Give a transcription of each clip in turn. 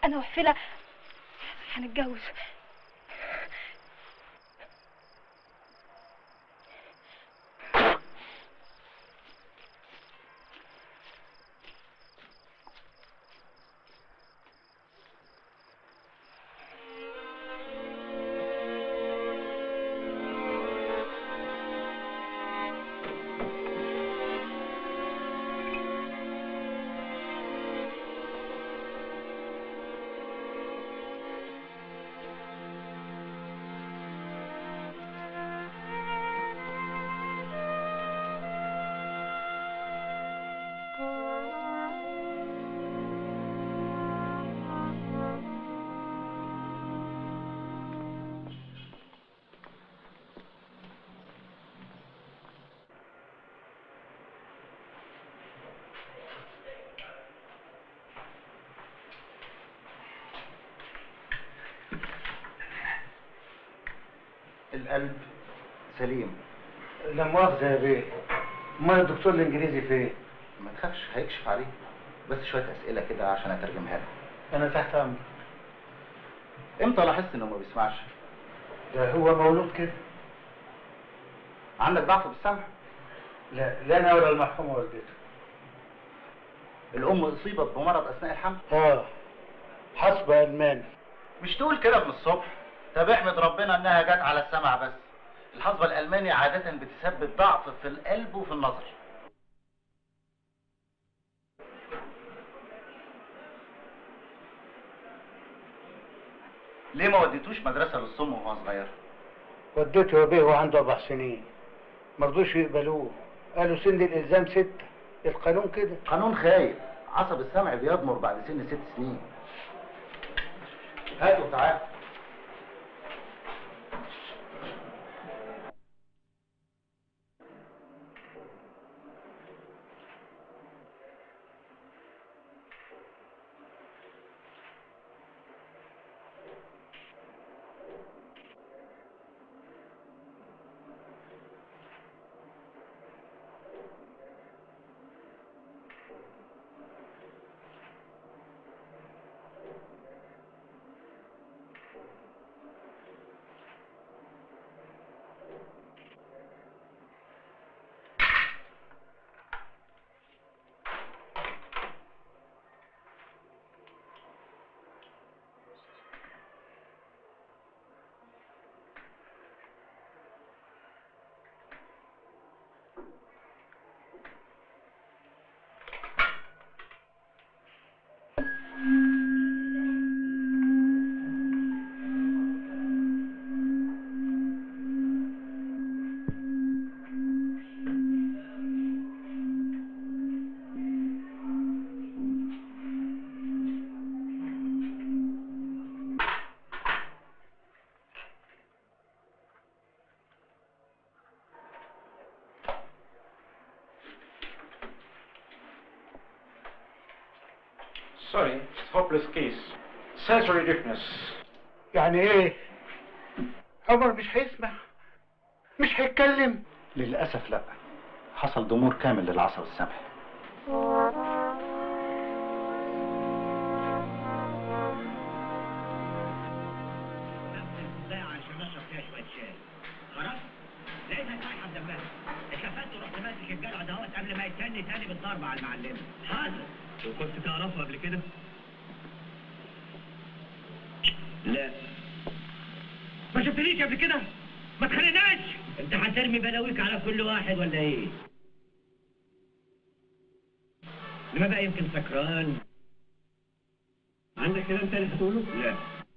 انا وحفله هنتجوز القلب سليم لا مؤاخذة يا بيه امال الدكتور الانجليزي فين؟ ما تخافش هيكشف عليه بس شويه اسئله كده عشان اترجمها له انا تحت امر امتى لاحظت انه ما بيسمعش ده هو مولود كده عندك ضعف بالسمع لا لا انا ولا المرحومة والدته الام اصيبت بمرض اثناء الحمل اه حسب الماني مش تقول كده من الصبح طب احمد ربنا انها جت على السمع بس الحصبة الألماني عادة بتسبب ضعف في القلب وفي النظر ليه ما وديتوش مدرسة للصم وهو صغير؟ وديته يا بيه وعنده اربع سنين مرضوش يقبلوه قالوا سن الالزام ستة القانون كده قانون خايف عصب السمع بيضمر بعد سن ست سنين هاتوا تعال Sorry, it's hopeless case. Sensory deafness. يعني ايه عمر مش هيسمع مش هيتكلم للأسف لا حصل ضمور كامل للعصب السمعي عشان اشرب فيها شويه شاي خلاص لقيتك رايحه بدمها اتلفت ورحت ماسك الجدع دهوت قبل ما يتني تاني بالضرب على المعلمه حاضر وكنت تعرفه قبل كده؟ لا ما شفتنيش قبل كده؟ ما تخليناش انت هترمي بلاويك على كل واحد ولا ايه؟ لما بقى يمكن سكران عندك كلام تاني هتقوله؟ لا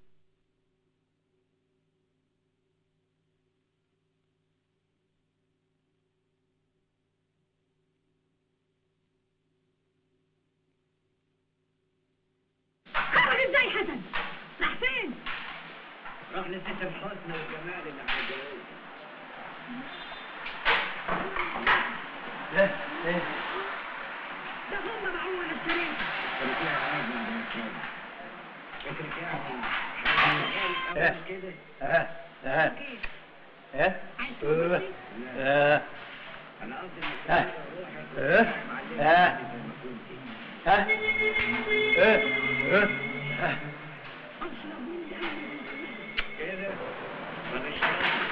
خرج ازاي حسن راح فين راح لست الحسن والجمال اللي هتجوزها لا ايه ده هم معقول ولا الشريف كان فيها عاد بعد ما كان فكرك يعني اه كده اه اه اه عايز اه تقول اه انا قصدي اه انك روحك اه معلمة اه زي ما كنت اه اه اه كده ما نشربش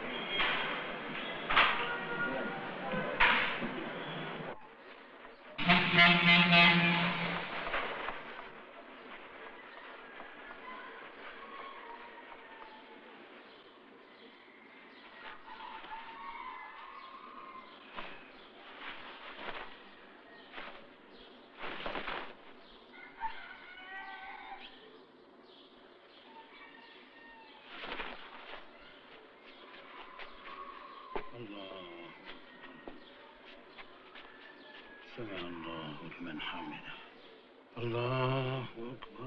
الله سمع الله لمن حمده الله أكبر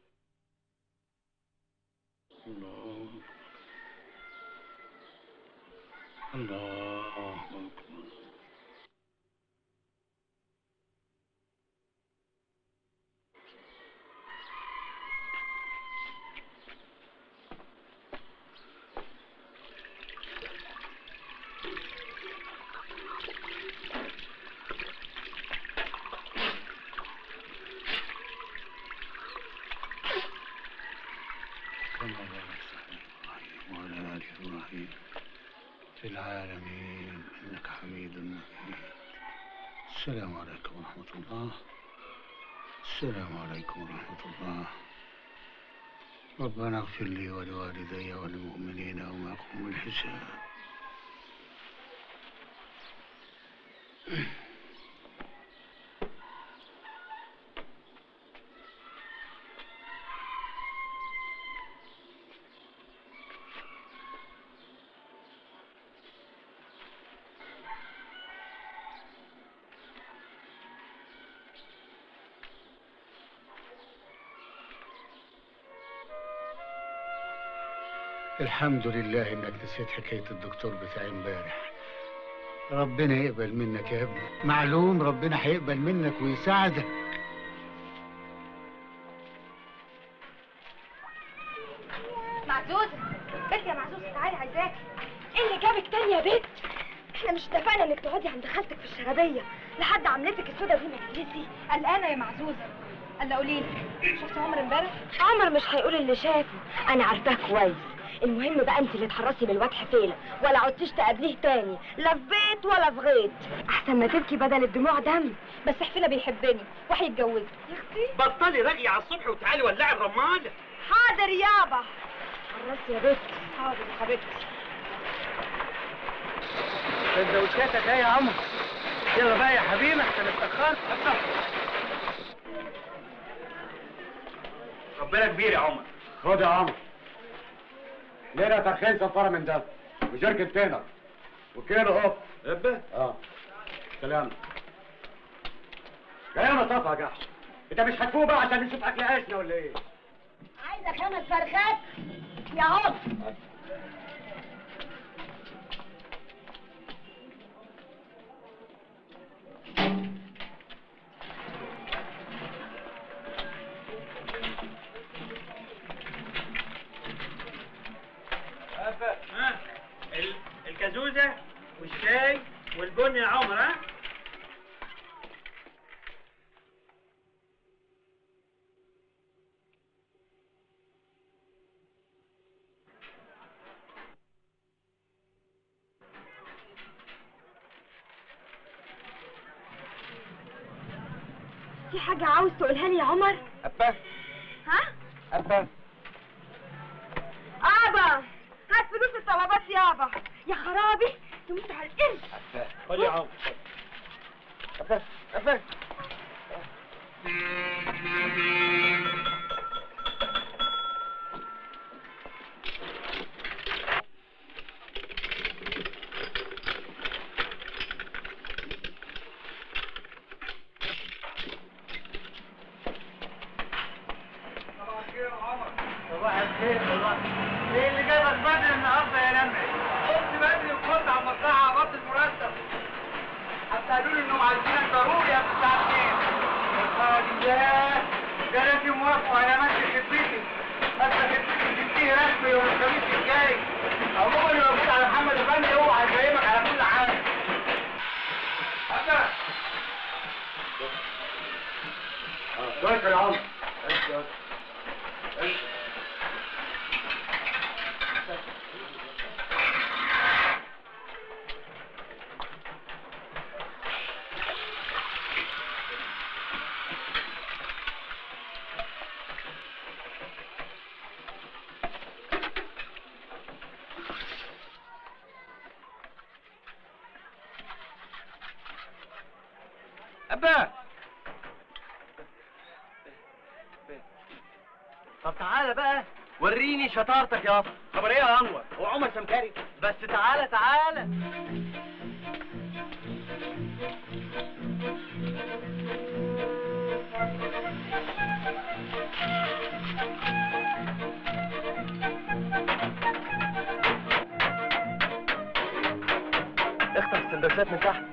الله أكبر الله أكبر كما باركت على إبراهيم وعلى آل إبراهيم في العالمين إنك حميد مجيد السلام عليكم ورحمة الله السلام عليكم ورحمة الله ربنا اغفر لي ولوالدي وللمؤمنين يوم يقوم الحساب الحمد لله انك نسيت حكاية الدكتور بتاع امبارح ربنا يقبل منك يا ابني معلوم ربنا هيقبل منك ويساعدك معزوزة بنت يا معزوزة تعالي عايزاكي ايه اللي جابك تاني يا بنت احنا مش اتفقنا انك تقعدي عند خالتك في الشرابية لحد عملتك السودا دي ما تجلسي قلقانة يا معزوزة قال قولي لي شفت عمر امبارح عمر مش هيقول اللي شافه انا عارفاه كويس المهم بقى انت اللي تحرصي من الواد حفيلة ولا عدتيش تقابليه تاني لا في بيت ولا في غيط احسن ما تبكي بدل الدموع دم بس حفيلة بيحبني وهيتجوزني يا اختي بطلي رغي على الصبح وتعالي ولعي الرمال حاضر يابا خلصي يا بنت حاضر يا حبيبتي سندوتشاتك ايه يا عمر يلا بقى يا حبيبي احسن اتأخرت ربنا كبير يا عمر خد يا عمرو ليلة ترخيص صفارة من ده وجركة تينر وكيلو قط ابا اه سلام جاي انا طفى يا جحش انت مش هتفوق بقى عشان نشوف اكل عيشنا ولا ايه عايزة خمس فرخات يا عمر ابا ها ال- الكازوزة والشاي والبن يا عمر ها في حاجة عاوز تقولها لي يا عمر أبا ها أبا ابا هات فلوس الطلبات يابا يا خرابي تموت على القرش خد يا عمر أبا أبا صباح الخير والله ايه اللي جايبك بدري النهارده يا لمعي؟ قلت بدري وكنت على المصلحه عبطت المرتب حتى قالوا لي انهم عايزينك ضروري قبل الساعه 2 يا خالد ياه ده لازم موافقوا على ماشي خدمتي بس خدمتي تنتهي رسمي يوم الخميس الجاي عموما اللي موجود على محمد افندي هو هيفهمك على كل حاجه حاجه اه شكرا يا عمرو ابا طب تعالى بقى وريني شطارتك يا خبر ايه يا انور هو عمر سمكري بس تعالى تعالى اخطف السندوتشات من تحت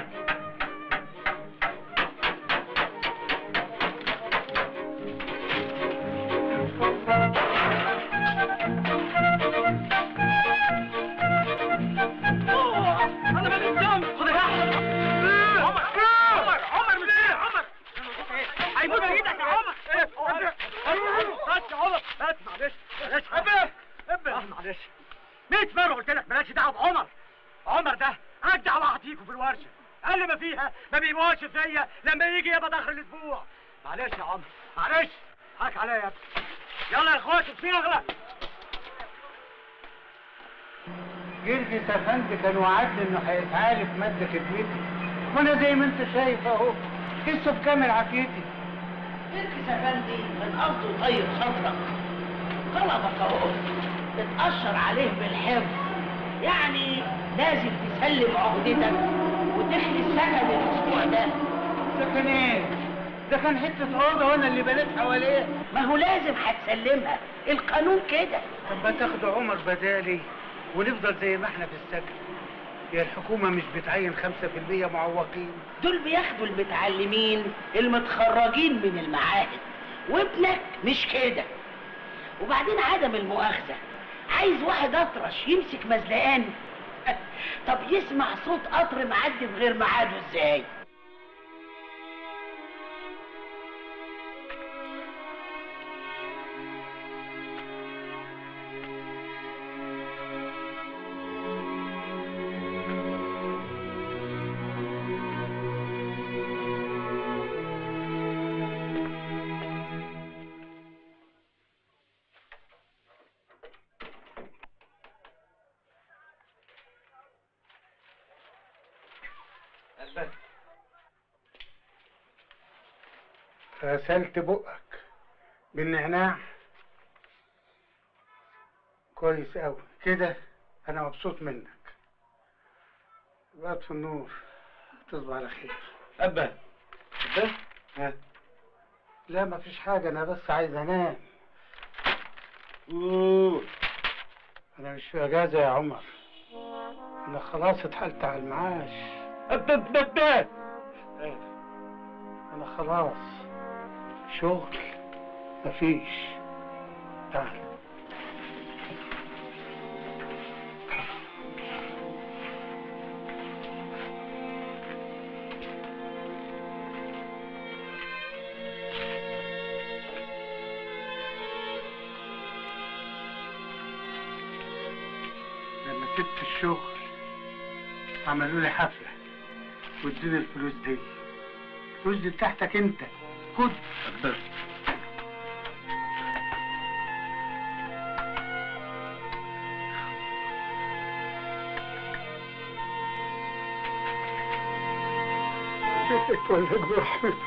انا ما بنتهم خد عمر عمر عمر مش ايه عمر هيموت ايدك يا عمر بس يا عمر بس معلش معلش ابا ابا معلش 100 مره قلت لك مالكش دعوه بعمر عمر ده اجدع واحد فيكم في الورشه اقل ما فيها ما بيبقاش فيا لما يجي يبقى داخل الاسبوع معلش يا عمر معلش حك عليا يا ابني يلا يا اخواتي في اغلى جرجس افندي كان وعدني انه هيسعالي في مد خدمتي وانا زي ما انت شايف اهو لسه بكامل عافيتي جرجس افندي من قصده طيب خاطرك طلبك اهو تتأشر عليه بالحفظ يعني لازم تسلم عهدتك وتخلي السكن الاسبوع ده سكن ايه؟ ده كان حته اوضه وانا اللي بنيت حواليه ما هو لازم هتسلمها القانون كده طب ما تاخدوا عمر بدالي ونفضل زي ما احنا في السكن يا الحكومة مش بتعين خمسة في المية معوقين دول بياخدوا المتعلمين المتخرجين من المعاهد وابنك مش كده وبعدين عدم المؤاخذة عايز واحد اطرش يمسك مزلقان طب يسمع صوت قطر معدي في غير ميعاده ازاي غسلت بقك بالنعناع كويس قوي كده انا مبسوط منك بقت في النور تصبح على خير ابا ده ها لا مفيش حاجة أنا بس عايز أنام اوه أنا مش في أجازة يا عمر أنا خلاص اتحلت على المعاش ابا ابا ابا أنا خلاص شغل مفيش تعال لما سبت الشغل عملوا لي حفلة وادوني الفلوس دي الفلوس دي بتاعتك انت خد اتولد برحمته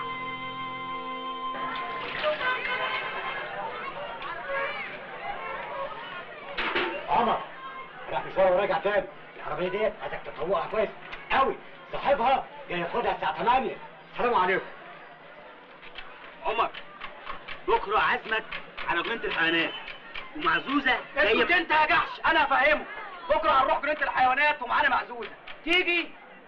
عمر راح مشوار وراجع تاني العربية ديت عايزك تطوقها كويس قوي صاحبها جاي ياخدها الساعة 8 السلام عليكم عمر بكره عزمك على جنينه الحيوانات ومعزوزه جايه اسكت انت يا جحش انا هفهمه بكره هنروح جنينه الحيوانات ومعانا معزوزه تيجي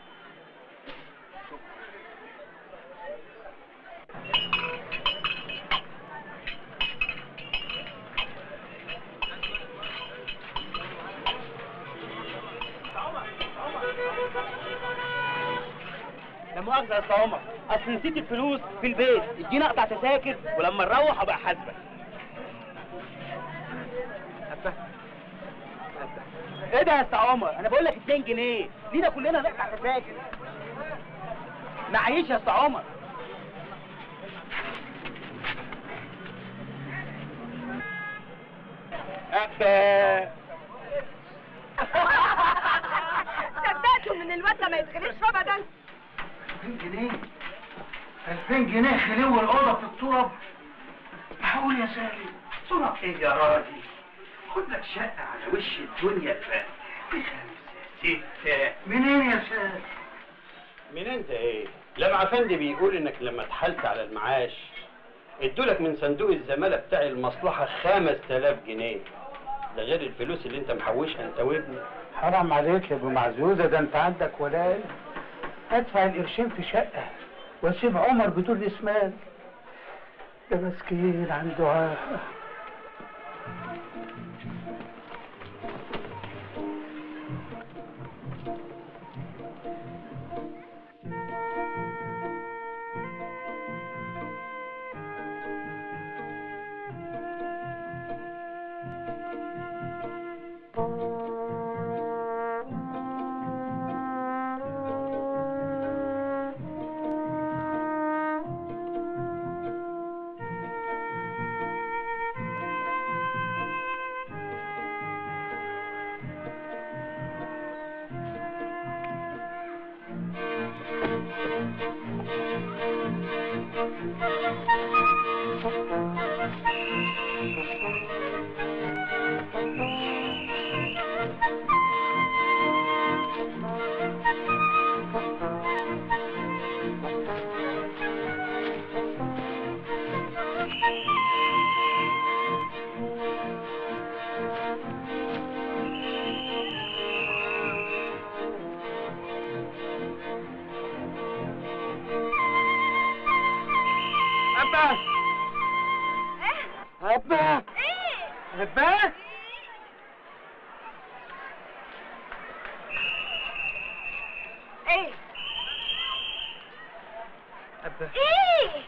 لا مؤاخذة يا أستاذ عمر، أصل نسيت الفلوس في البيت، اديني أقطع تذاكر ولما نروح أبقى أحاسبك. أبا إيه ده يا أستاذ عمر؟ أنا بقول لك 2 جنيه، لينا كلنا نقطع تذاكر. معيش يا أستاذ عمر. أبا صدقته من الواد ده ما يتغريش ابدا 2 جنيه 2000 جنيه خلو الأوضة في التراب معقول يا سالم تراب إيه يا راجل خد لك شقة على وش الدنيا ب- بخمسة ستة منين يا سالم من انت ايه؟ لما افندي بيقول انك لما اتحلت على المعاش ادولك من صندوق الزمالة بتاع المصلحة 5000 جنيه ده غير الفلوس اللي انت محوشها انت وابنك حرام عليك يا ابو معزوزة ده انت عندك ولاية ادفع القرشين في شقة واسيب عمر بدون اسمال ده مسكين عنده عاهة أبا أبا أبا ايه أبا ايه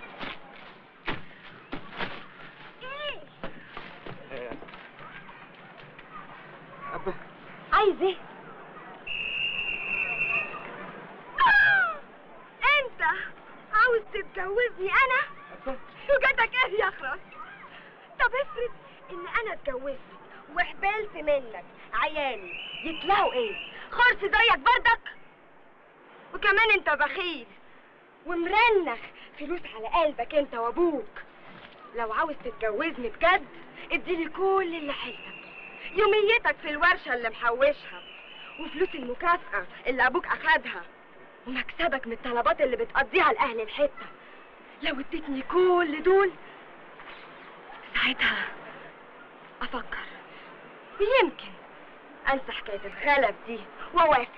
ايه أبا عايز ايه آه! انت عاوز تتجوزني انا وجاتك ايه يا خرس طب افرض ان انا اتجوزت وحبلت منك عيالي يطلعوا ايه خرس زيك بردك وكمان انت بخيل ومرنخ فلوس على قلبك انت وابوك لو عاوز تتجوزني بجد اديلي كل اللي حيلتك يوميتك في الورشة اللي محوشها وفلوس المكافأة اللي أبوك أخدها ومكسبك من الطلبات اللي بتقضيها لأهل الحتة لو اديتني كل دول ساعتها أفكر ويمكن أنسى حكاية الخلف دي وأوافق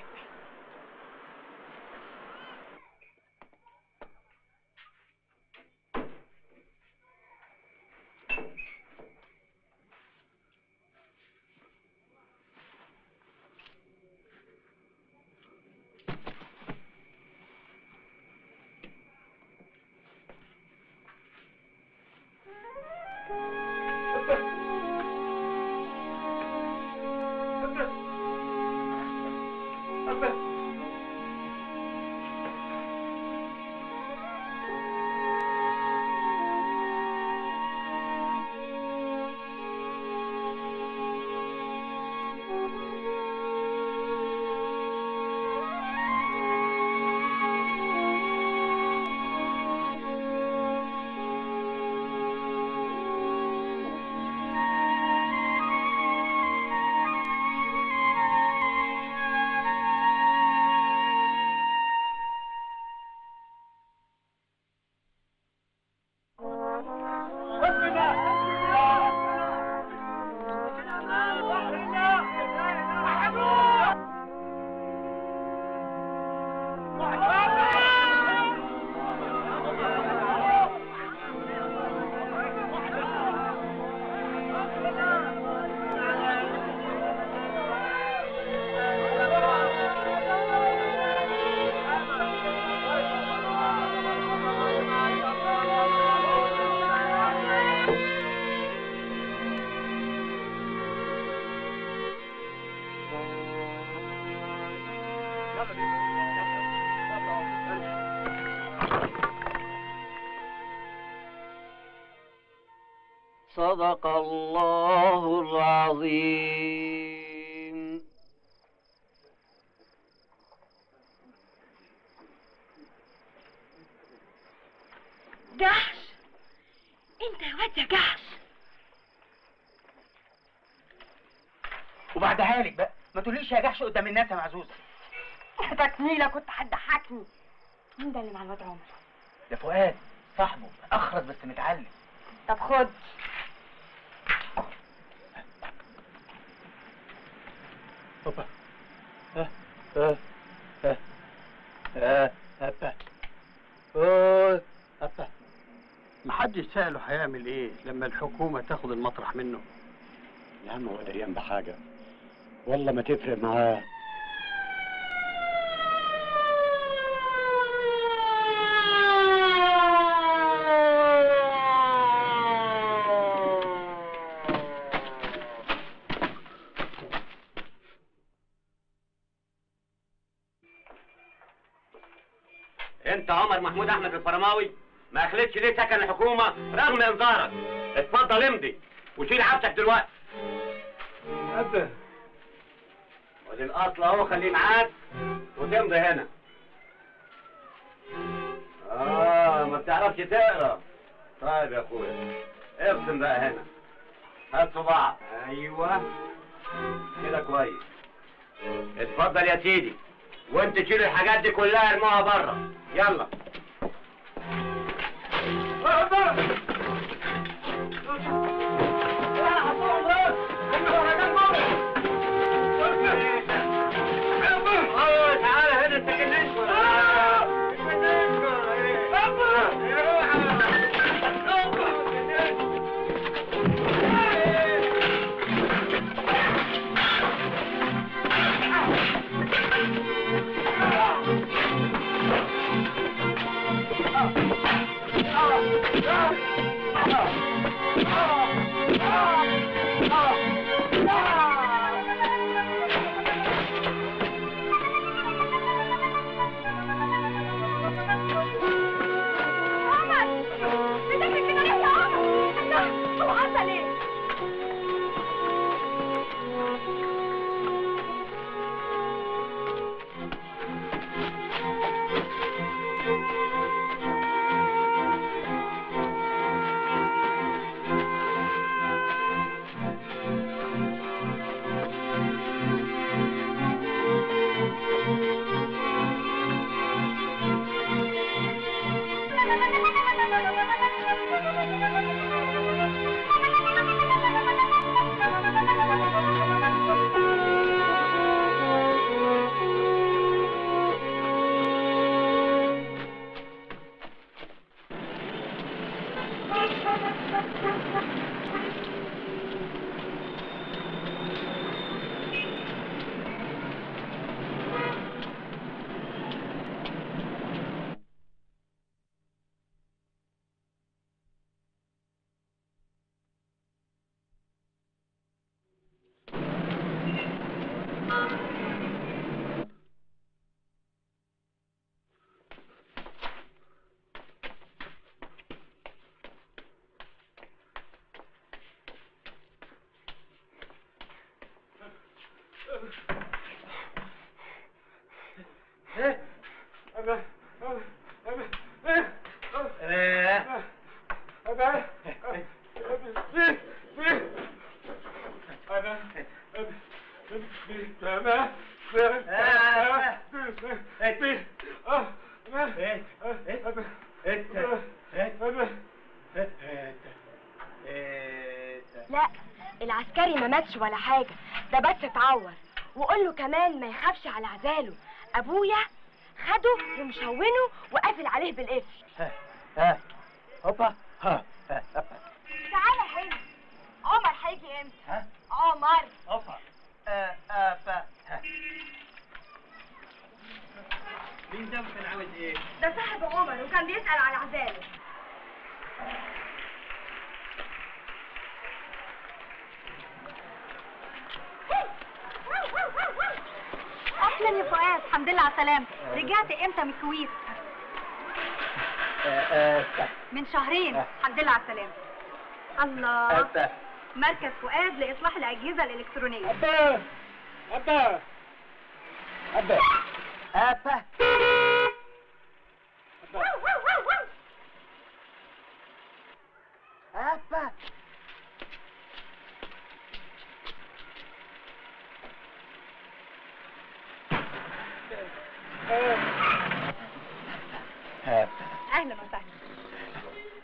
صدق الله العظيم جحش انت يا واد يا جحش وبعدها لك بقى ما تقوليش يا جحش قدام الناس يا معزوزه تكميلة كنت هتضحكني مين ده اللي مع الواد عمر ده فؤاد صاحبه اخرس بس متعلم طب خد هوبا ها ها ها ها هبا أوه، هبا محدش سأله هيعمل ايه لما الحكومة تاخد المطرح منه يا عم هو دريان بحاجة والله ما تفرق معاه انت عمر محمود احمد الفرماوي ما اخلتش ليه سكن الحكومه رغم انذارك اتفضل امضي وشيل عبسك دلوقتي هبا ودي الاصل اهو خليه معاك وتمضي هنا اه ما بتعرفش تقرا طيب يا اخويا ارسم بقى هنا هات صباعك ايوه كده كويس اتفضل يا سيدي وانت تشيل الحاجات دي كلها ارموها بره يلا تعالى هنا انت عمر بتعمل كده ليه يا عمر الله هو حصل ايه لا العسكري ما ماتش ولا حاجة ده بس اتعور وقول له كمان ما يخافش على عزاله ابويا خده ومشونه وقافل عليه بالقفل ها ها هوبا ها ها هبا تعالى هنا عمر هيجي امتى ها عمر هوبا آه، آه، با. ها. مين ده كان عاوز ايه؟ ده صاحب عمر وكان بيسأل على عزاله اهلا يا فؤاد الحمد لله على السلامه رجعت امتى من الكويت آه، آه، با. من شهرين آه. الحمد لله على السلامه الله هبا مركز فؤاد لاصلاح الاجهزه الالكترونيه هبا هبا هبا هبا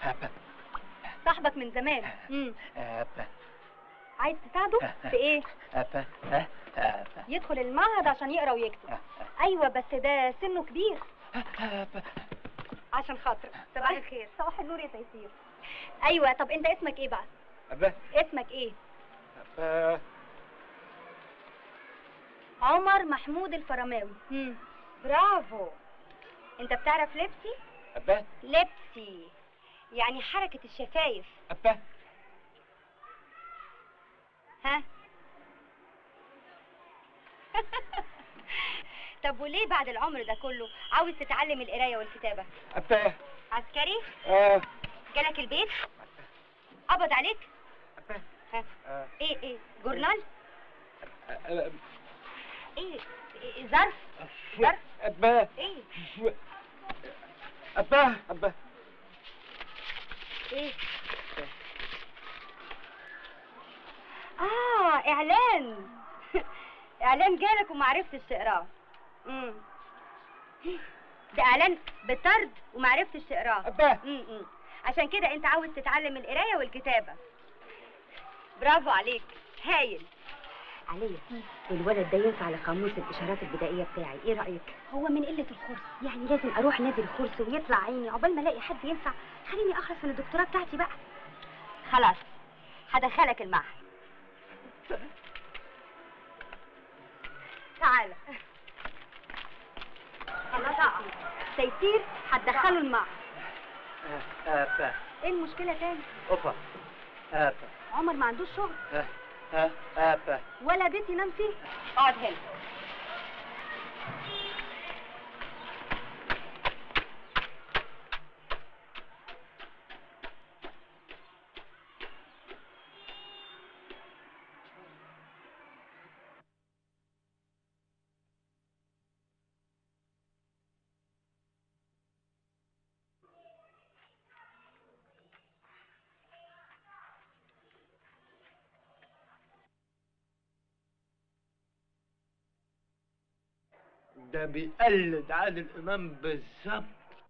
أبا صاحبك من زمان امم أبا عايز تساعده في ايه أبا أه، أبا يدخل المعهد عشان يقرا ويكتب ايوه بس ده سنه كبير أبا عشان خاطرك صباح الخير صباح النور يا تيسير ايوه طب انت اسمك ايه بقى أبا اسمك ايه أبا عمر محمود الفرماوي امم برافو انت بتعرف لبسي أبا لبسي يعني حركة الشفايف أبا ها طب وليه بعد العمر ده كله عاوز تتعلم القراية والكتابة أبا عسكري آه جالك البيت قبض عليك أبا ها آه. ايه ايه جورنال أبا ايه, إيه ظرف ظرف أبا ايه أبا أبا ايه اه اعلان اعلان جالك ومعرفتش تقراه امم ده اعلان بطرد ومعرفتش تقراه أبا امم عشان كده انت عاوز تتعلم القرايه والكتابه برافو عليك هايل عليا الولد ده ينفع لقاموس الاشارات البدائيه بتاعي ايه رايك هو من قله الخرس يعني لازم اروح نادي الخرس ويطلع عيني عقبال ما الاقي حد ينفع خليني اخلص من الدكتوراه بتاعتي بقى خلاص هدخلك المعهد تعالى خلاص اقع تيسير هتدخله المعهد أبا ايه المشكله تاني أوبا أبا عمر ما عندوش شغل أه، أه، أبا ولا بيت ينام فيه اقعد هنا ده بيقلد عادل إمام بالظبط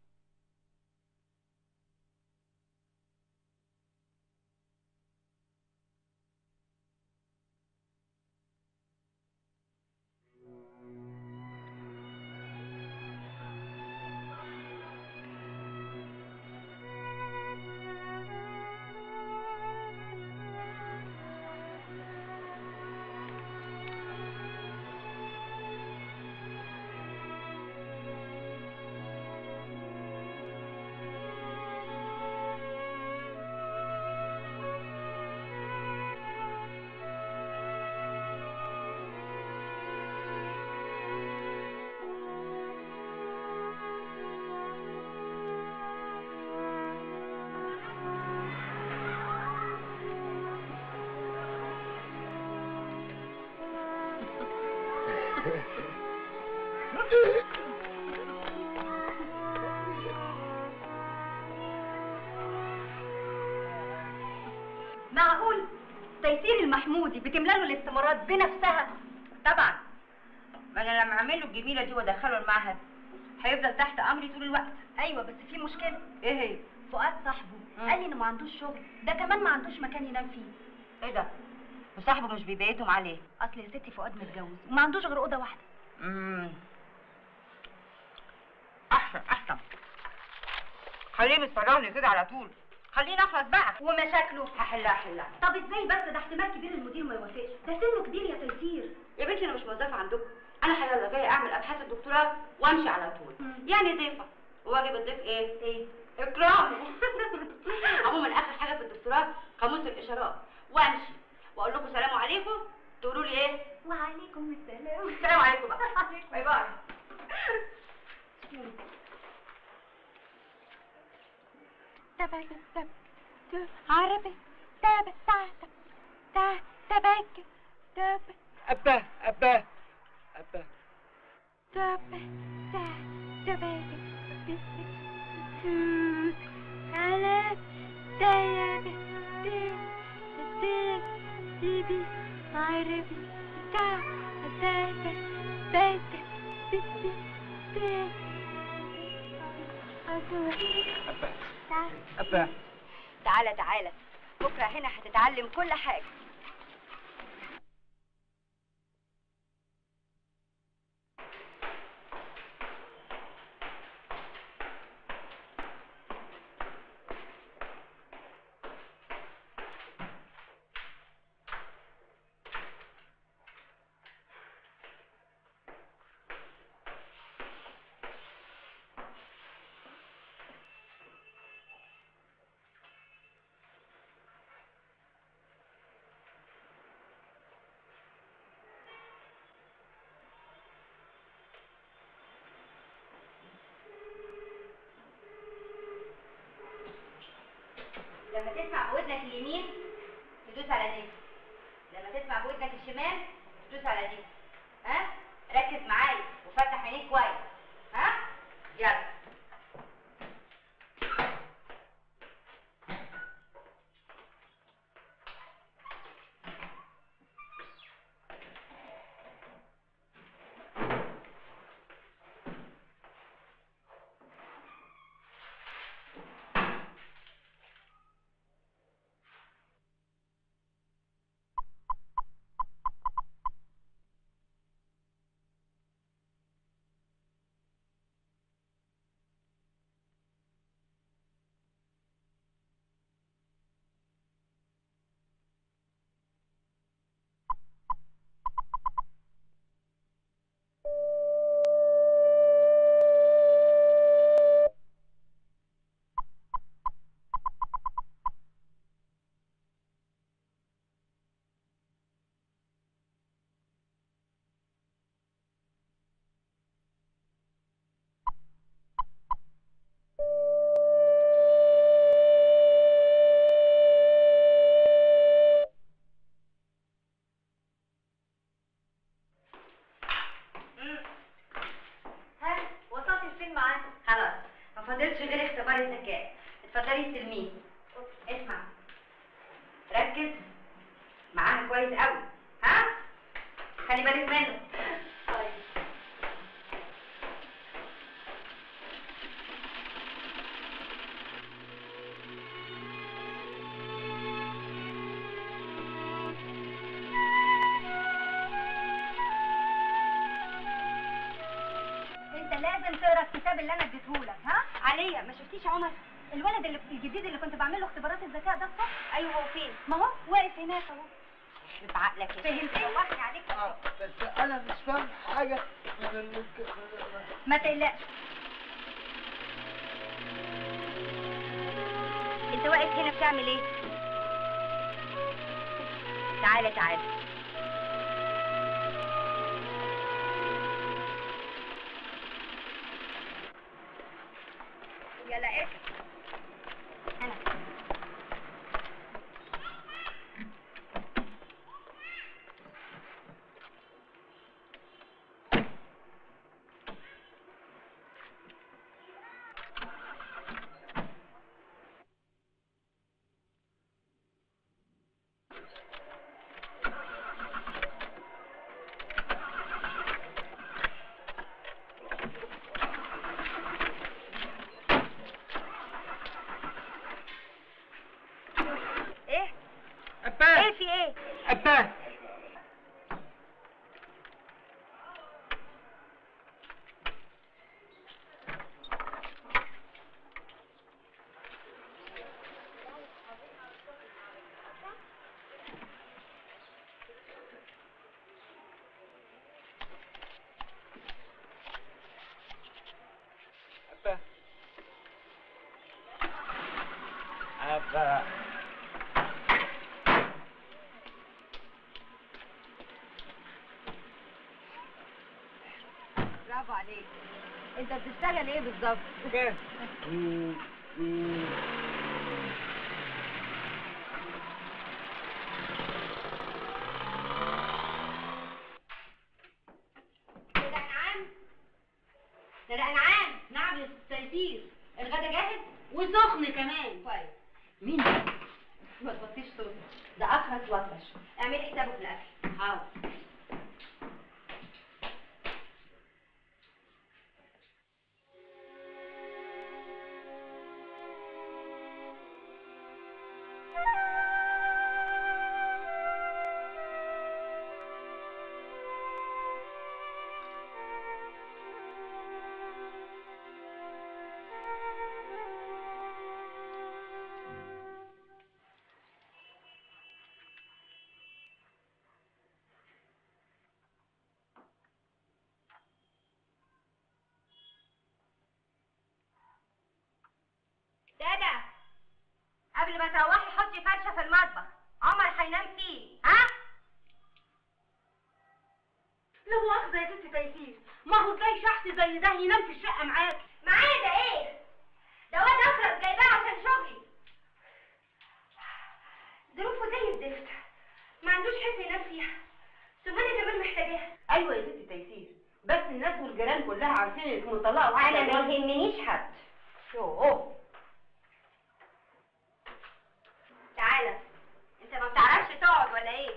معقول تيسير المحمودي بتملى له الاستمارات بنفسها طبعا ما انا لما اعمل له الجميله دي وادخله المعهد هيفضل تحت امري طول الوقت ايوه بس في مشكله ايه هي فؤاد صاحبه مم. قال لي انه ما عندوش شغل ده كمان ما عندوش مكان ينام فيه ايه ده وصاحبه مش بيبيتهم عليه اصل يا ستي فؤاد متجوز وما عندوش غير اوضه واحده امم احسن احسن خليهم يتفرجوا كده على طول خليني اخلص بقى ومشاكله هحلها حلها طب ازاي بس ده احتمال كبير المدير ما يوافقش ده سنه كبير يا تيسير يا بنتي انا مش موظفه عندكم انا حاجه جايه اعمل ابحاث الدكتوراه وامشي على طول مم. يعني ضيفه واجب الضيف ايه ايه اكرام عموما اخر حاجه في الدكتوراه قاموس الاشارات وامشي واقول لكم سلام عليكم تقولوا لي ايه وعليكم السلام السلام عليكم بقى باي باي تبك تب تب عربي تب تا تا تبك تب أبا أبا أبا تب تا تبك على تياب تب تبي عربي تا تا بيت بيت أبا أبا تعالى تعالى بكره هنا هتتعلم كل حاجه لما تسمع بودنك اليمين تدوس على دي لما تسمع بودنك الشمال تدوس على دي ها ركز معايا وفتح عينيك كويس ها يلا ها وصلت لفين معاك خلاص ما فاضلش غير اختبار الذكاء اتفضلي استلميه اسمع ركز معاها كويس قوي ها خلي بالك منه طيب انت لازم تقرا الكتاب اللي انا اديتهولك ها عليا ما شفتيش عمر الولد اللي الجديد اللي كنت بعمل له اختبارات الذكاء ده صح ايوه هو فين ما هو واقف هناك اهو بعقلك يا فهمتني وحي عليك بس أنا مش فاهم حاجة من ال... ما تقلقش انت واقف هنا بتعمل ايه تعالى تعالى يلا ايه انا ايه أبا ايه في ايه أبا أبا أبا برافو عليك انت بتشتغل ايه بالظبط أبا كده انعام كده انعام نعم يا سيدير الغدا جاهز وسخن كمان كويس مين ده ما توطيش صوتك ده اخرس واطرش اعملي حسابه في الاكل حاضر ازاي شخص زي ده ينام في الشقه معاك معايا ده ايه؟ ده واد اخرس جايباه عشان شغلي ظروفه زي الزفت ما عندوش حس ينام فيها ثم انا كمان محتاجاها ايوه يا ست تيسير بس الناس والجيران كلها عارفين انك مطلقه واحده انا ما يهمنيش حد يوه تعالى انت ما بتعرفش تقعد ولا ايه؟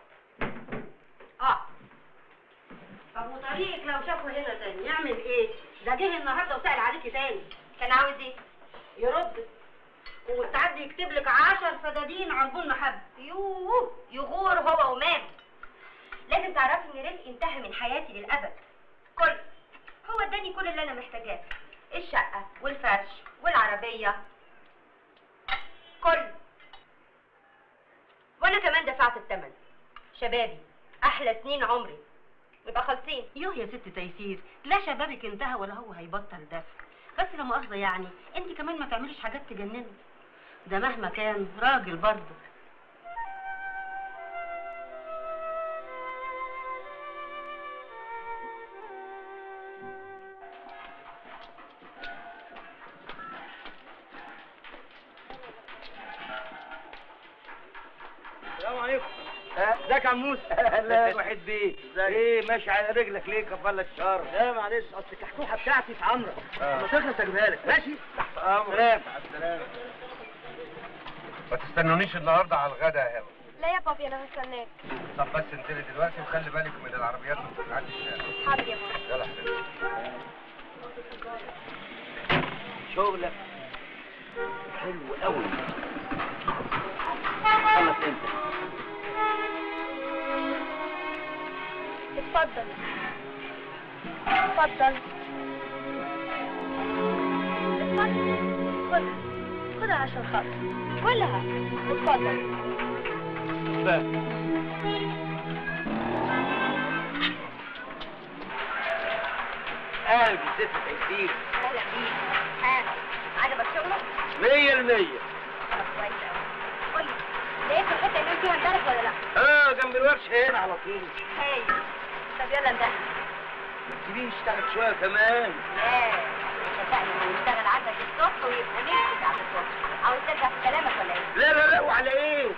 اه طب وطريقك لو شافه هنا تاني يعمل ايه؟ ده جه النهارده وسأل عليكي تاني كان عاوز ايه؟ يرد وساعات يكتب لك عشر فدادين عربون محبه يوه يغور هو وماله لازم تعرفي ان رزقي انتهى من حياتي للابد كل هو اداني كل اللي انا محتاجاه الشقه والفرش والعربيه كل وانا كمان دفعت الثمن شبابي احلى سنين عمري يبقى خالصين يوه يا ست تيسير لا شبابك انتهى ولا هو هيبطل دفع بس لا مؤاخذه يعني انت كمان ما تعمليش حاجات تجنني ده مهما كان راجل برضه السلام عليكم ازيك يا عموس اهلا وحيد بيه ايه ماشي على رجلك ليه كفالة الشر لا معلش اصل الكحكوحه بتاعتي في عمرة لما تخلص اجيبها لك ماشي تحت امرك سلام ما تستنونيش النهارده على الغدا يا هبه لا يا بابي انا هستناك طب بس انزلي دلوقتي وخلي بالك من العربيات اللي بتعدي الشارع حاضر يا بابي يلا حبيبي شغلك حلو قوي خلص انت اتفضل اتفضل اتفضل خدها خدها عشان خاطري كلها اتفضل اهلا بالست تيسير اهلا بيك ها عجبك شغلك؟ مية المية خلاص كويس قوي قولي لقيت الحته اللي انت فيها امبارح ولا لا؟ اه جنب الورشة هنا على طول هاي طب يلا انتهي ما تسيبيه يشتغل شوية كمان لا اتفقنا ان نشتغل عندك الصبح ويبقى نمشي بعد الصبح عاوز ترجع في كلامك ولا ايه؟ لا لا لا وعلى ايه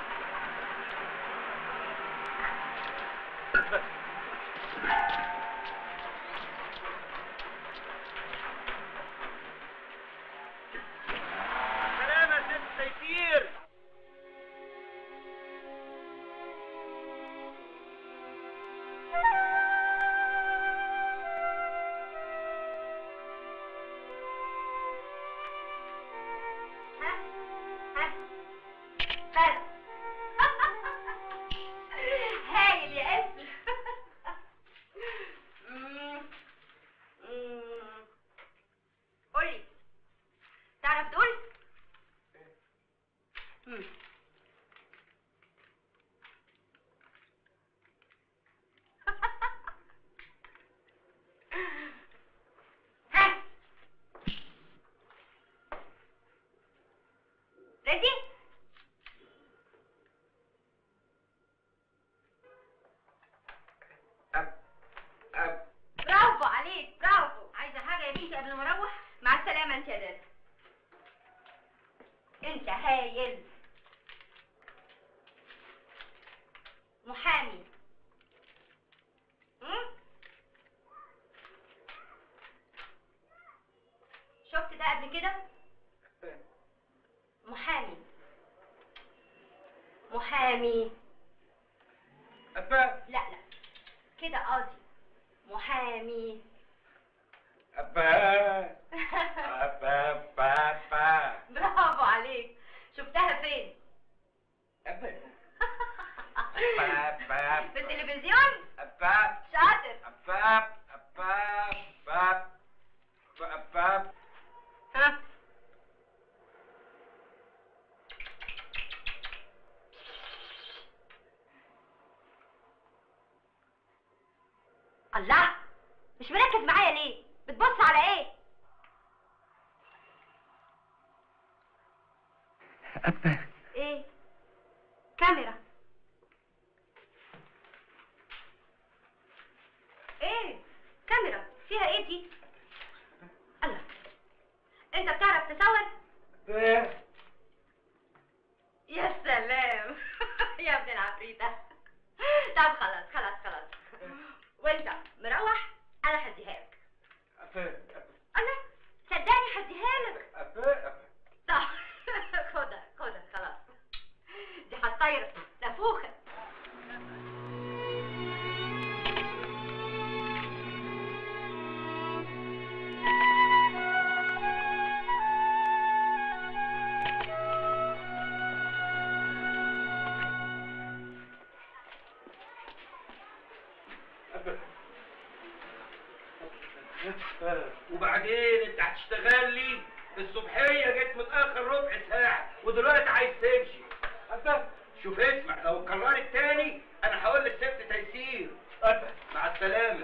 سلامة يا ست تيسير ها؟ ها؟ بس هايل يا اسم مم. مم. قولي تعرف دول؟ مم. ها ريدي أب أب برافو عليك برافو عايزه حاجه يا بنتي قبل ما اروح مع السلامه انت يا دادا انت هايل محامي م? شفت ده قبل كده محامي محامي أبا لا لا كده قاضي محامي أبا أبا أبا برافو عليك شفتها فين أبا أبا في التلفزيون أبا شاطر أبا أبا أبا أبا ها الله مش مركز معايا ليه بتبص على ايه أبا ايه كاميرا ايه كاميرا فيها ايه وبعدين انت هتشتغل لي الصبحيه جيت متاخر ربع ساعه ودلوقتي عايز تمشي انت شوف اسمع لو اتكررت تاني انا هقول للست تيسير مع السلامه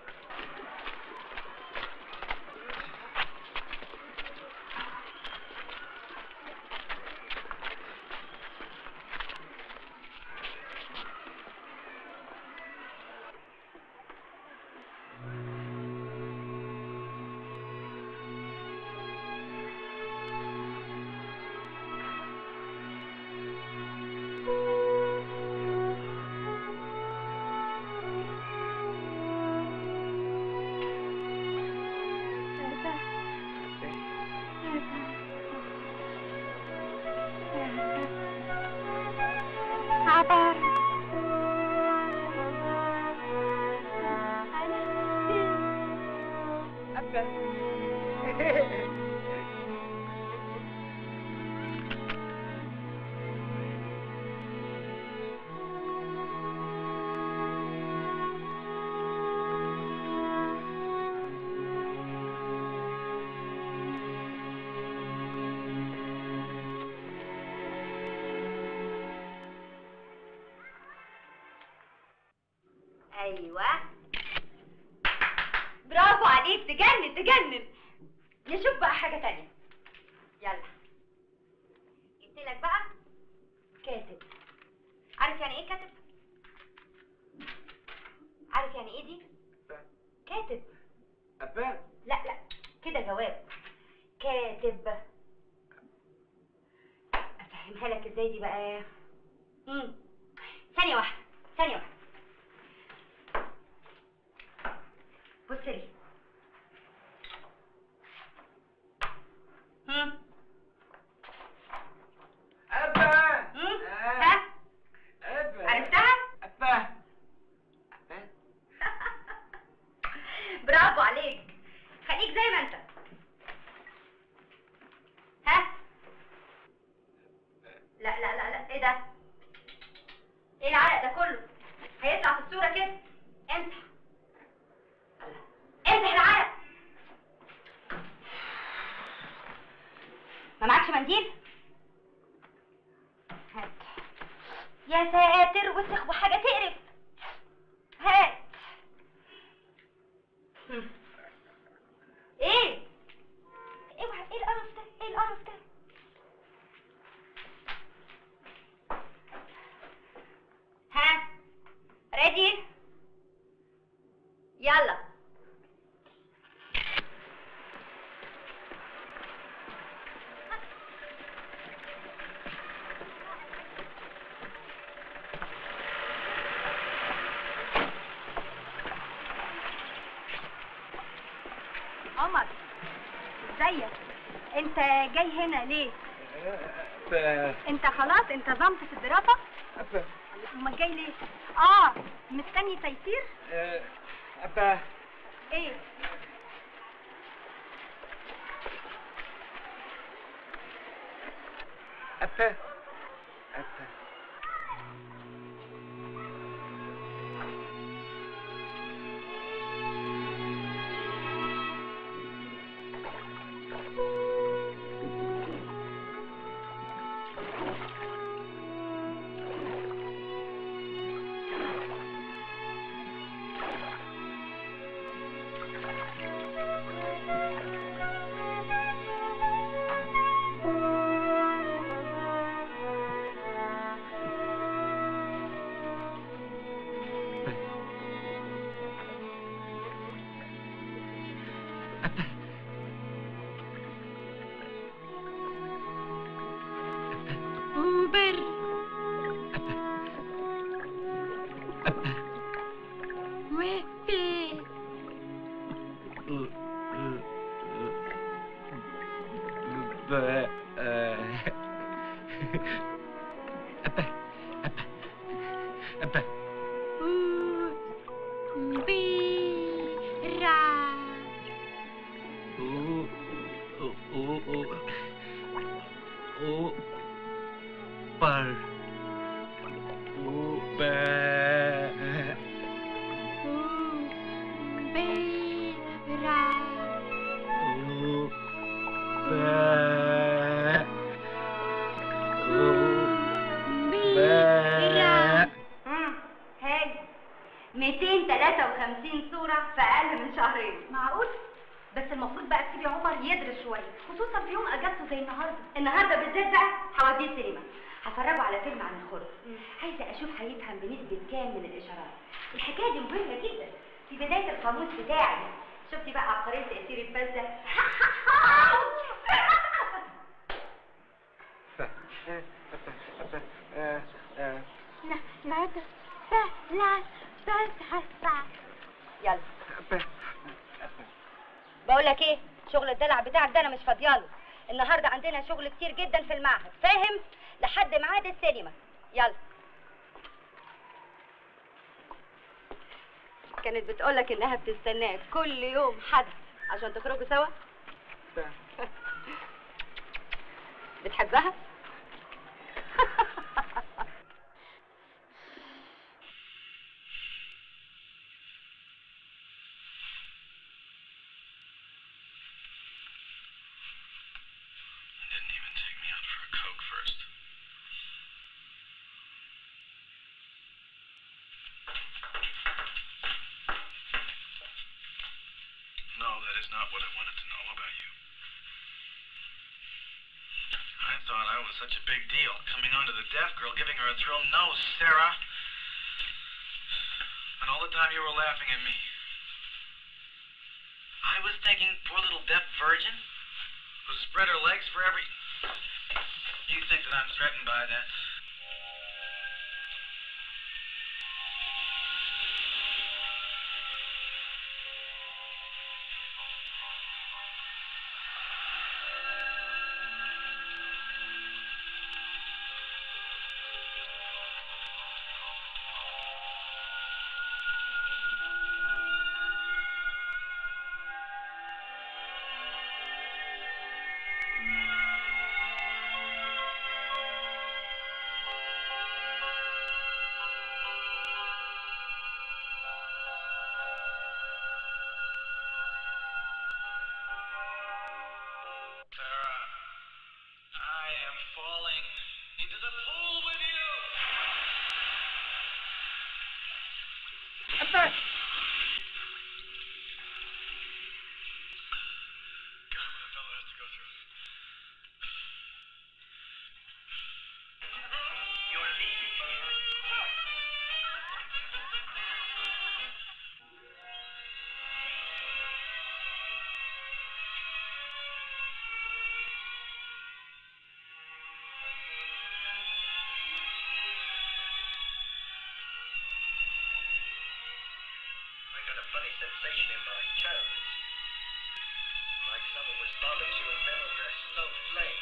عبر ايوه برافو عليك تجنن تجنن نشوف بقى حاجة تانية يلا جبت لك بقى كاتب عارف يعني ايه كاتب عارف يعني ايه دي كاتب أبا لا لا كده جواب كاتب افهمها لك ازاي دي بقى امم ثانية واحدة ثانية واحدة بص لي هم أبا هم ها أبا عرفتها أبا برافو عليك خليك زي ما انت ها لا لا لا لا ايه ده ايه العرق ده كله هيطلع في الصورة كده امسح امسح العرق ما معكش منديل هات يا ساتر وسخ وحاجة تقرف هات هم. ايه اوعى ايه القرف ده ايه القرف ده ها ريدي يلا عمر ازيك انت جاي هنا ليه انت خلاص انتظمت في الدراسة امال جاي ليه اه مستني تيسير أبا ايه أبا أبا وبر وفي وبيرا وبيرا امم هاي 253 صورة في أقل من شهرين معقول؟ بس المفروض بقى تسيبي عمر يدرس شوية خصوصا في يوم أجازته زي النهاردة النهاردة بالذات بقى هوديه السينما هفرجه على فيلم عن الخرس عايزة أشوف هيفهم بنسبة كام من الإشارات الحكاية دي مهمة جدا في بداية القاموس بتاعي شفتي بقى عبقرية تأثير الفاز ده نادى لا بس يلا بقول لك ايه شغل الدلع بتاعك ده انا مش فاضياله النهارده عندنا شغل كتير جدا في المعهد فاهم لحد ميعاد السينما يلا كانت بتقولك انها بتستناك كل يوم حدث عشان تخرجوا سوا بتحبها Didn't even take me out for a Coke first. No, that is not what I wanted to know about you. I thought I was such a big deal, coming on to the deaf girl, giving her a thrill. No, Sarah. And all the time you were laughing at me. I was thinking, poor little deaf virgin who spread her legs for every. You think that I'm threatened by that? Sarah, I am falling into the pool with you. God, what a fellow has to go through. You're leaving me. I got a funny sensation in my toes. Like someone was bobbing to a bell over a slow flame.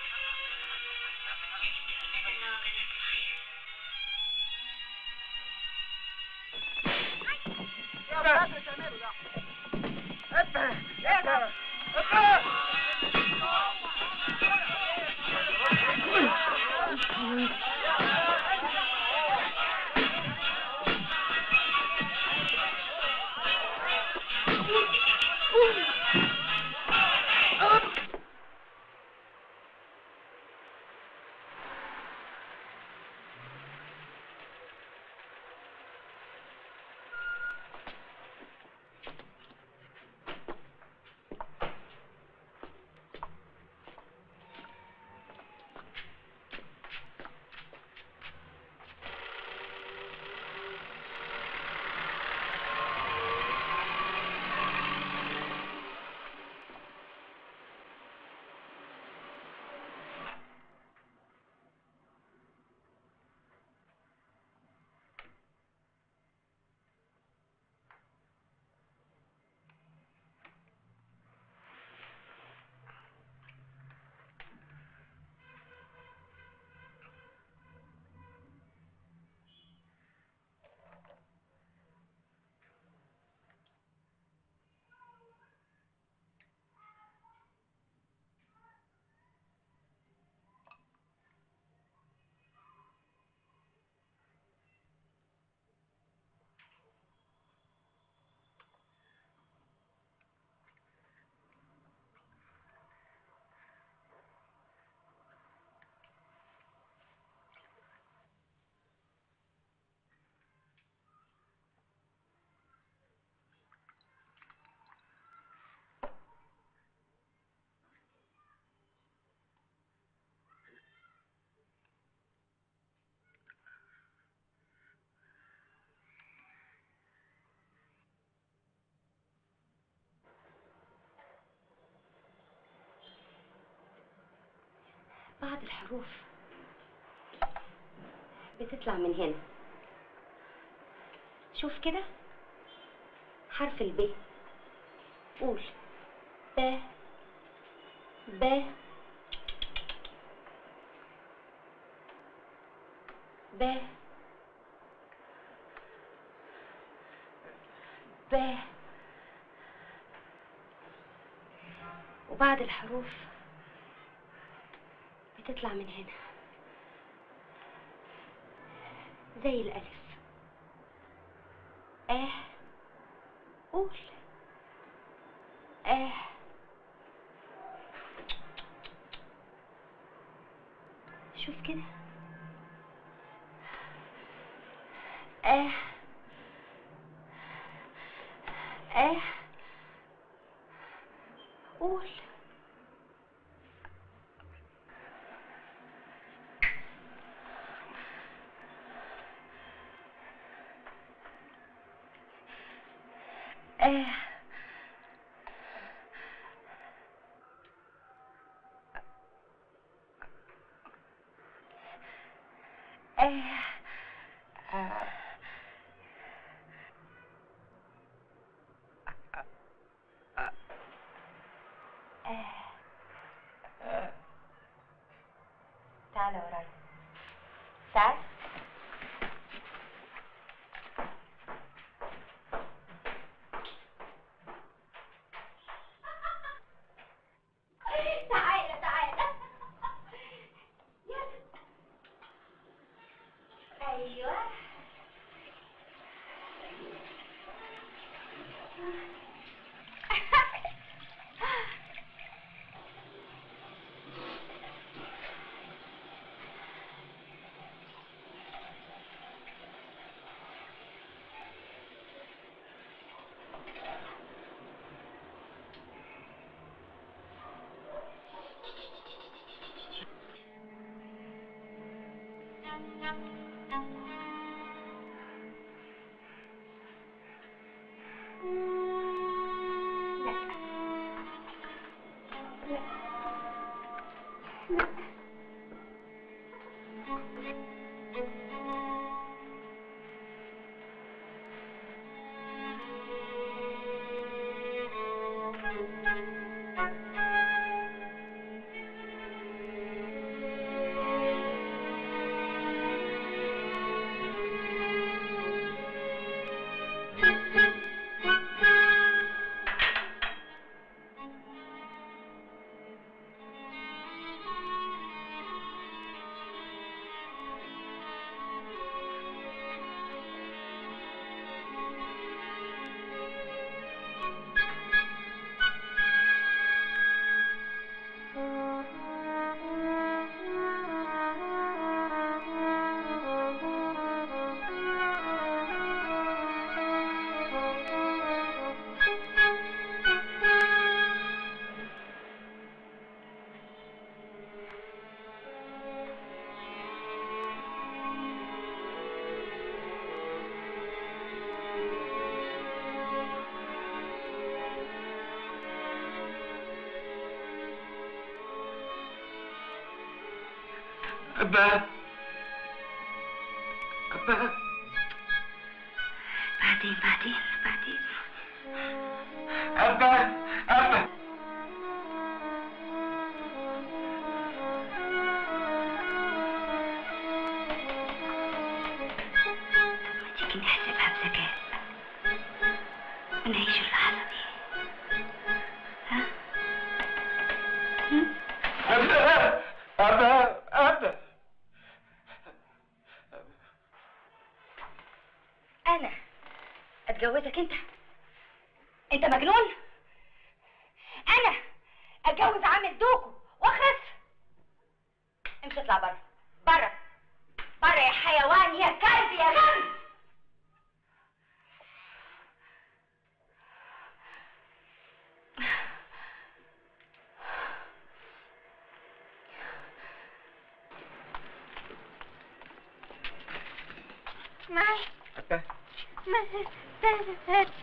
بعض الحروف بتطلع من هنا شوف كده حرف الب قول ب ب ب ب وبعد الحروف بتطلع من هنا زي الألف آه قول آه شوف كده آه آه قول آه آه آه تعال ورايا تعال تعال تعال ايوه أبا أبا بعدين بعدين بعدين أبا أبا تيجي نحسبها بذكاء ونعيش اللحظة دي ها؟ هم؟ أبا أبا أبا أنا أتجوزك أنت؟ أنت مجنون؟ أنا أتجوز عامل دوكو وأخس؟ امشي اطلع بره بره بره يا حيوان يا كلب يا غم معي أبا معي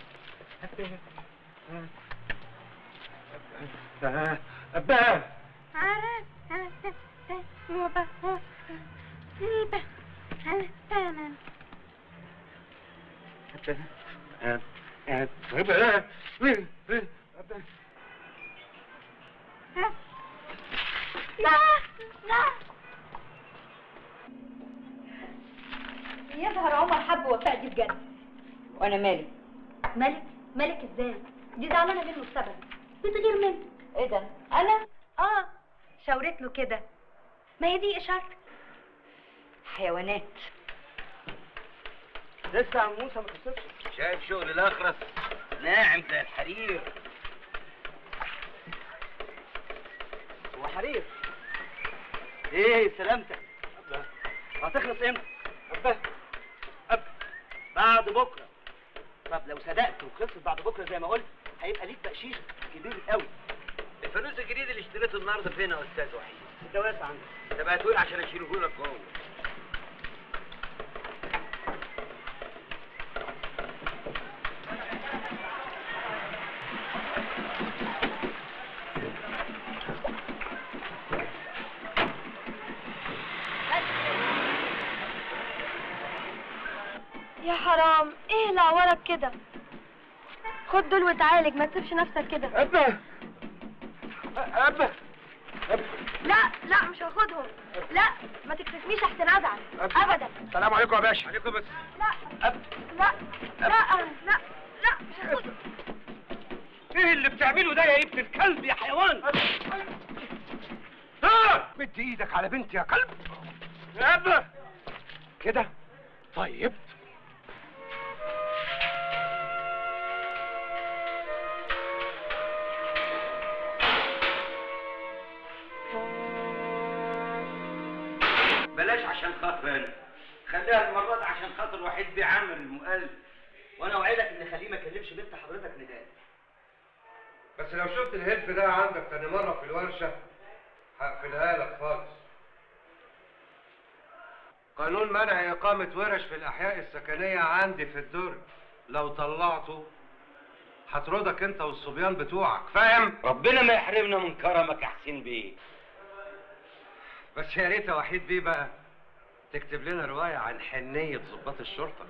أبا أبا عارف لا لا يظهر عمر حب وفاء دي بجد وانا مالي ملك ملك ازاي دي زعلانه منه بسبب بتغير منه ايه ده انا اه شاورت له كده ما هي دي اشارتك حيوانات لسه يا عم موسى ما خلصتش شايف شغل الاخرس ناعم زي الحرير هو حرير ايه سلامتك هتخلص امتى أبا. أبا. بعد بكره طب لو صدقت وخلصت بعد بكره زي ما قلت هيبقى ليك بقشيش كبير قوي الفانوس الجديد اللي اشتريته النهارده فين يا استاذ وحيد؟ الدواسة عندك ده بقى تقول عشان اشيله لك جوه يا حرام ايه اللي عورك كده خد دول وتعالج ما تسيبش نفسك كده أبا أبا لا لا مش هاخدهم لا ما تكسفنيش احسن ازعل ابدا السلام عليكم يا باشا عليكم بس لا لا لا لا لا مش هاخدهم ايه اللي بتعمله ده يا ابن الكلب يا حيوان ها مد ايدك على بنتي يا كلب يا ابا كده طيب بلاش عشان خاطر انا خليها المره دي عشان خاطر وحيد بيه عامر المؤلف وانا اوعدك ان خليه ما يكلمش بنت حضرتك نداء بس لو شفت الهلف ده عندك تاني مرة في الورشة هقفلها لك خالص قانون منع إقامة ورش في الأحياء السكنية عندي في الدرج لو طلعته هطردك أنت والصبيان بتوعك فاهم؟ ربنا ما يحرمنا من كرمك يا حسين بيه بس يا ريت يا وحيد بيه بقى تكتب لنا رواية عن حنية ضباط الشرطة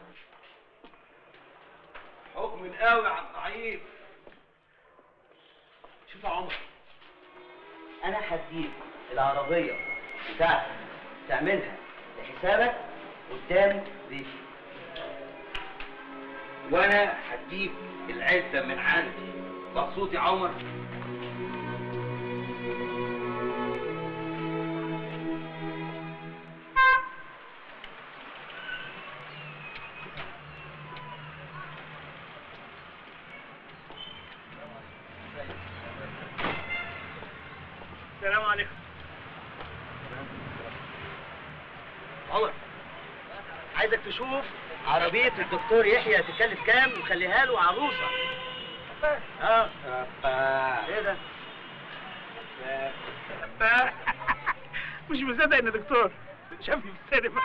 حكم القوي على الضعيف شوف يا عمر انا هديك العربيه بتاعتك تعملها لحسابك قدام ريفي وانا هديك العزه من عندي مبسوط يا عمر السلام عليكم عمر عايزك تشوف عربية الدكتور يحيى تكلف كام وخليها له عروسة اه ايه ده؟ مش مصدق ان دكتور شافني في السينما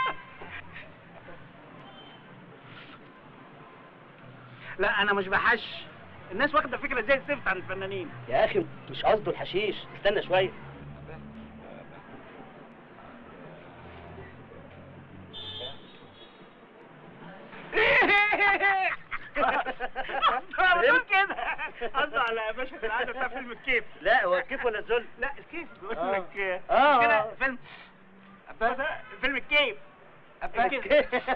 لا انا مش بحش الناس واخده فكره زي الزفت عن الفنانين يا اخي مش قصده الحشيش استنى شوية قصده كده قصده على يا باشا في العاده بتاع فيلم الكيف لا هو الكيف ولا الذل؟ لا الكيف بيقول آه. لك آه. كده فيلم ده فيلم الكيف الكيف.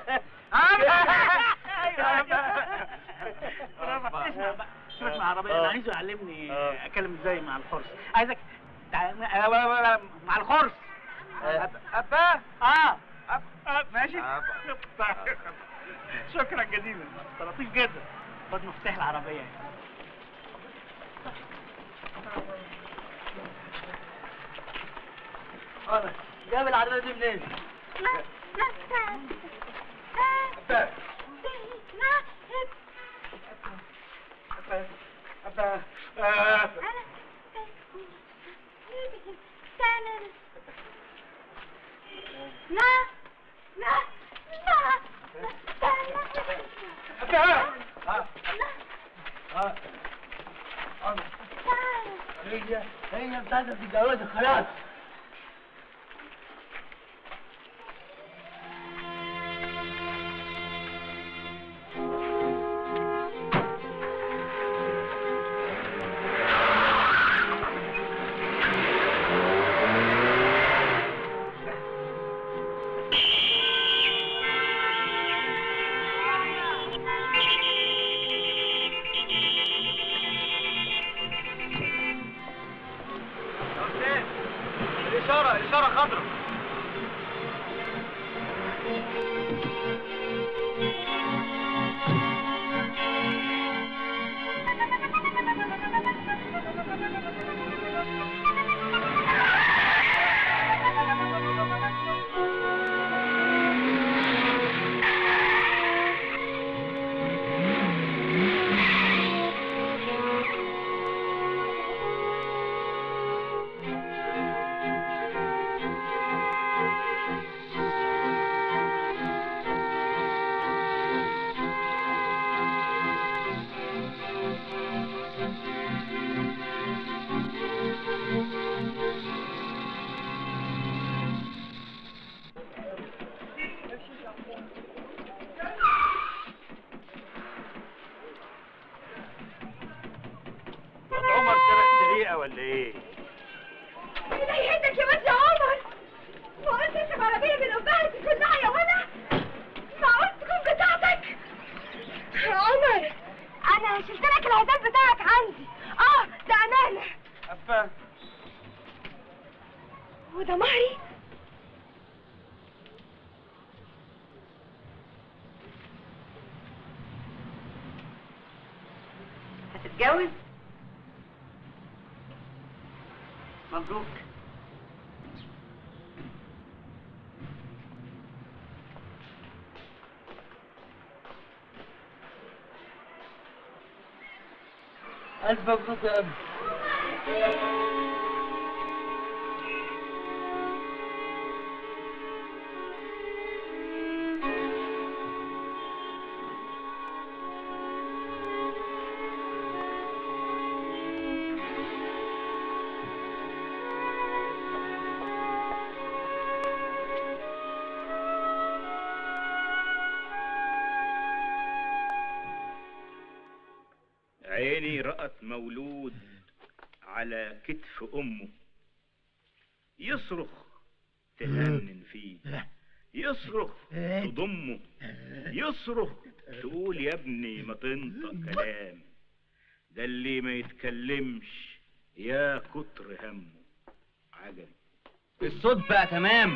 ايوه برافو. اسمع بقى سيبك من العربيه انا آه. عايزه يعلمني آه. اتكلم ازاي مع الخرس عايزك تع- مع الخرس آه. ابا اه أب- ماشي أبا. شكرا جزيلا لطيف جدا خد مفتاح العربيه أنا جاب العربية دي منين؟ أبا آه. أبا آه. آه. هي هي بتاعتك تتجوزها خلاص هتتجوز مبروك ألف مبروك يا أبي عيني رأت مولود على كتف أمه يصرخ تهنن فيه يصرخ تضمه يصرخ تقول يا ابني ما تنطق كلام ده اللي ما يتكلمش يا كتر همه عجب الصوت بقى تمام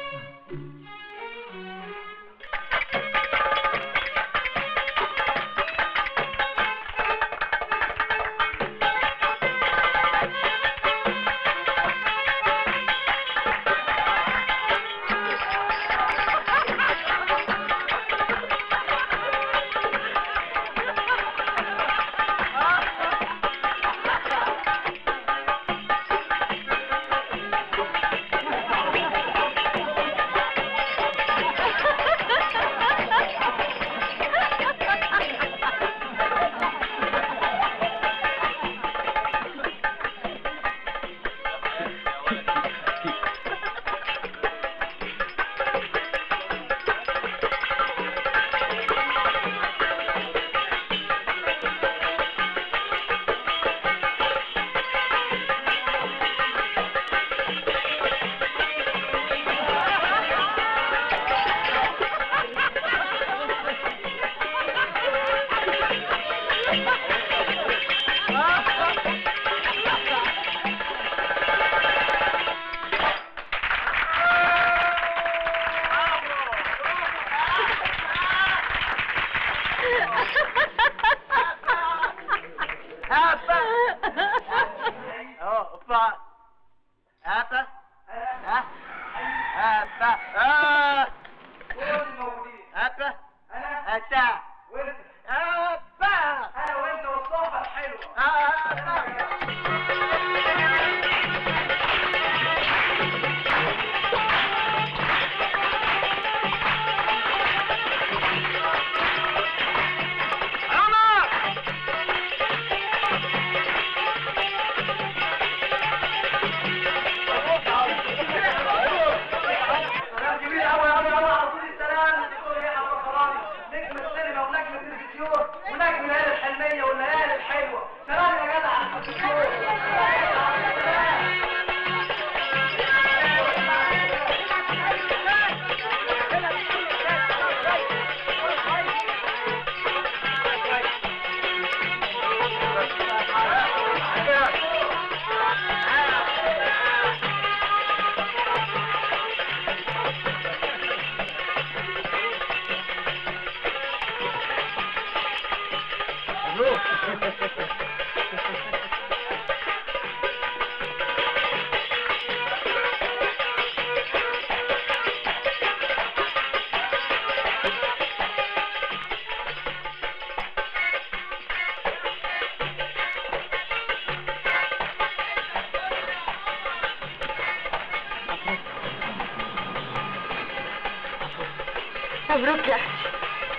مبروك يا أختي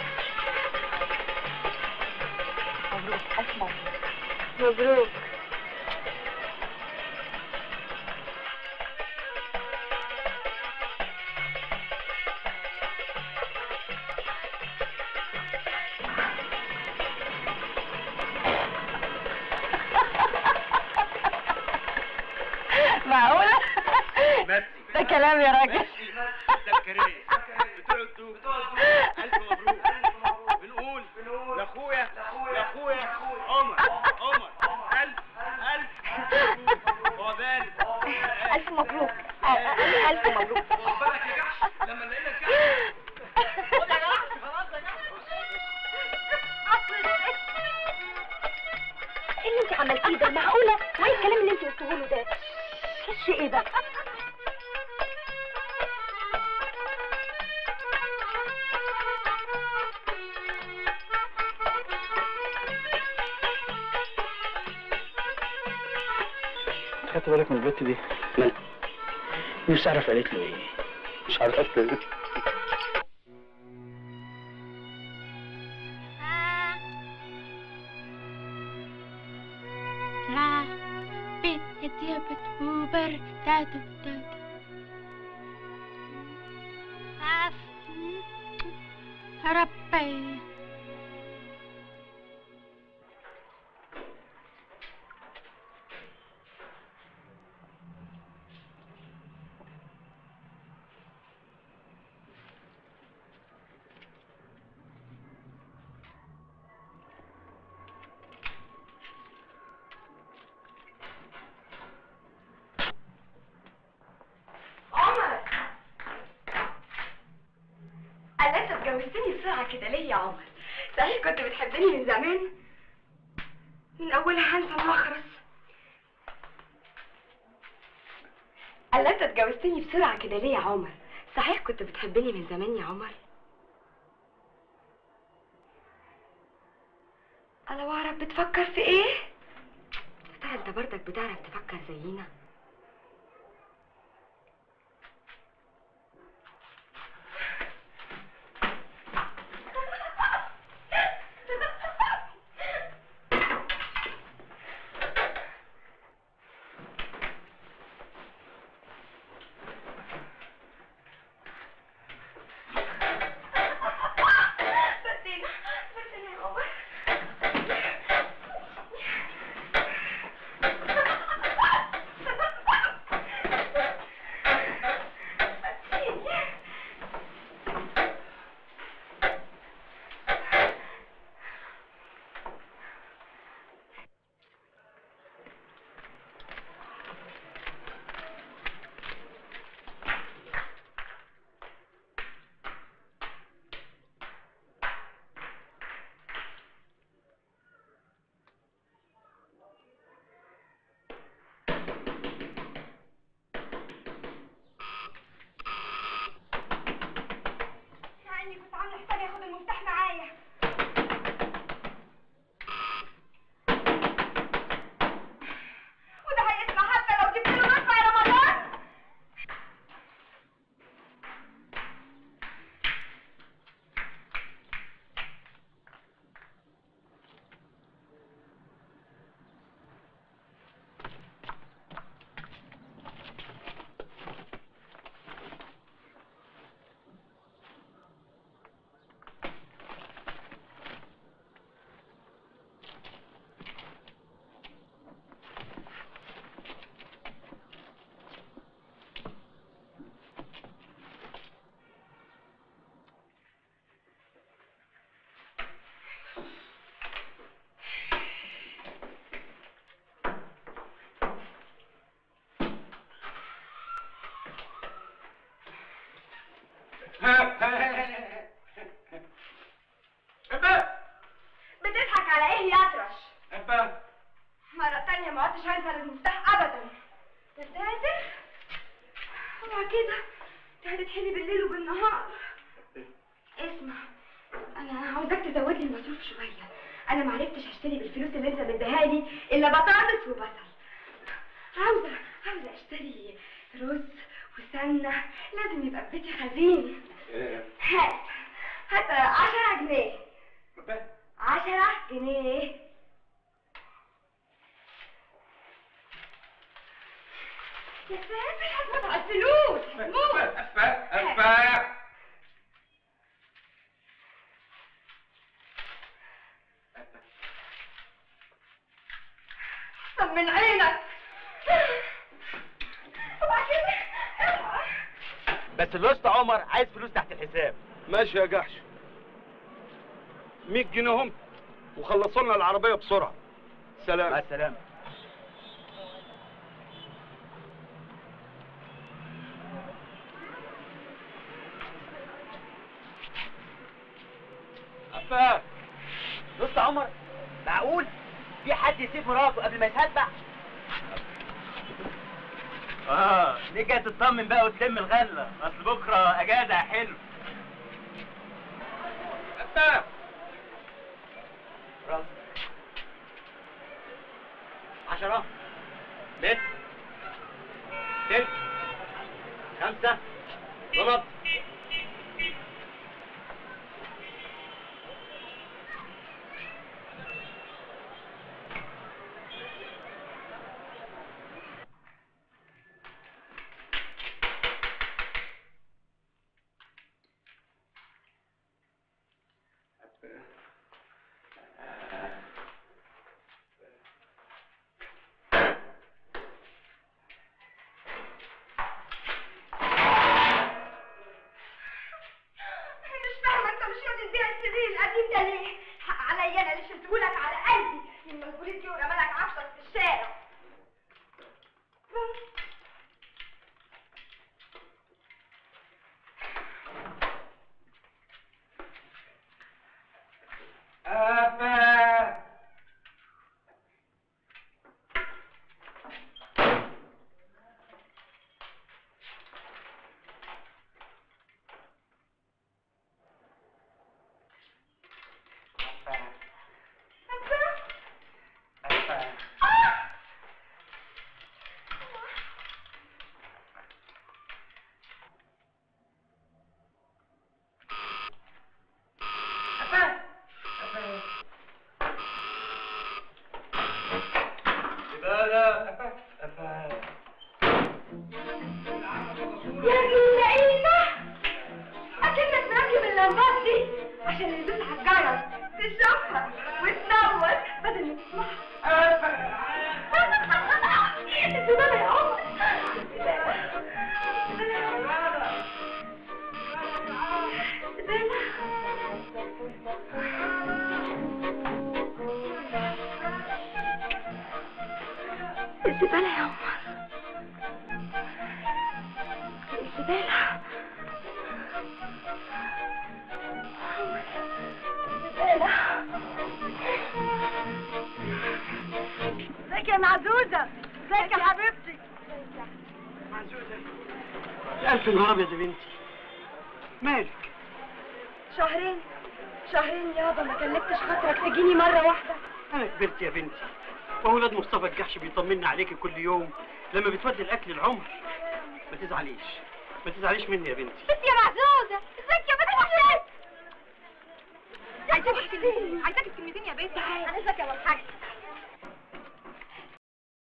مبروك ألف مبروك مبروك معقولة؟ ده كلام يا راجل تذكريه بتوع الدوب ألف مبروك بنقول لأخويا لأخويا عمر عمر ألف ألف مبروك عقبال ألف مبروك ألف مبروك لما نلاقي لك الكلام اللي انت قلته له ده خش ايه بقى خدت بالك من البت دي؟ مالها؟ نفسي اعرف قالت له ايه مش عارف اصلا را بيت هديبت وبر تاتو تاتو عف ربي عمر انا انت اتجوزتني بسرعه كده ليه يا عمر صحيح كنت بتحبني من زمان من اولها هنسى واخرس الا انت اتجوزتني بسرعه كده ليه يا عمر صحيح كنت بتحبني من زمان يا عمر انا بعرف بتفكر في ايه يا ترى انت برضك بتعرف تفكر زينا بدينا بدينا يا عمر يعني كنت عامله حسابي اخد المفتاح معايا وده هيسمع حتى لو جبت له مدفع يا رمضان بتضحك على ايه يا اطرش مرة تانية ما عدتش هنسى المفتاح ابدا يا ساتر هو كده انت هتتحلي بالليل وبالنهار اسمع انا عاوزاك تزود لي المصروف شويه انا ما عرفتش اشتري بالفلوس اللي انت مديها لي الا بطاطس وبصل عاوزه عاوزه اشتري رز وسمنه لازم يبقى في بيتي خزين هات هات عشرة جنيه عشرة جنيه يا ساتر هتموت على الفلوس هتموت طب من عينك وبعدين اوعى. بس الوسط عمر عايز فلوس تحت الحساب ماشي يا جحش 100 جنيه هم وخلصوا لنا العربيه بسرعه سلام مع السلامه أفا بص يا عمر معقول في حد يسيب مراته قبل ما يتهبع اه ليه جاي تطمن بقى وتلم الغله اصل بكره اجازه يا حلو انت راس عشرة بيت ست خمسة غلط مش فاهمه انت مش راضي تبيع السرير القديم ده ليه؟ حق عليا انا اللي شلتهولك على قلبي من مسؤوليتي دي ورمالك عفشك في الشارع أبا يا ابن اللعيبه اكنك مركب اللمبات دي عشان يدوس على الجرس تشوفها وتنور بدل ما تسمعها الزبالة يا عمر الزبالة يا عمر الزبالة الزبالة ازيك يا معزوزة ازيك يا حبيبتي ألف نهار أبيض يا بنتي مالك شهرين شهرين يابا ما كلفتش خاطرك تجيني مرة واحدة أنا كبرت يا بنتي وأولاد مصطفى الجحش بيطمنا عليكي كل يوم لما بتودي الأكل العمر ما تزعليش ما تزعليش مني يا بنتي بس يا معزوزة ازيك يا بنت الحلال عايزاك كلمتين عايزاك كلمتين يا بنت انا ازيك يا ابو الحاج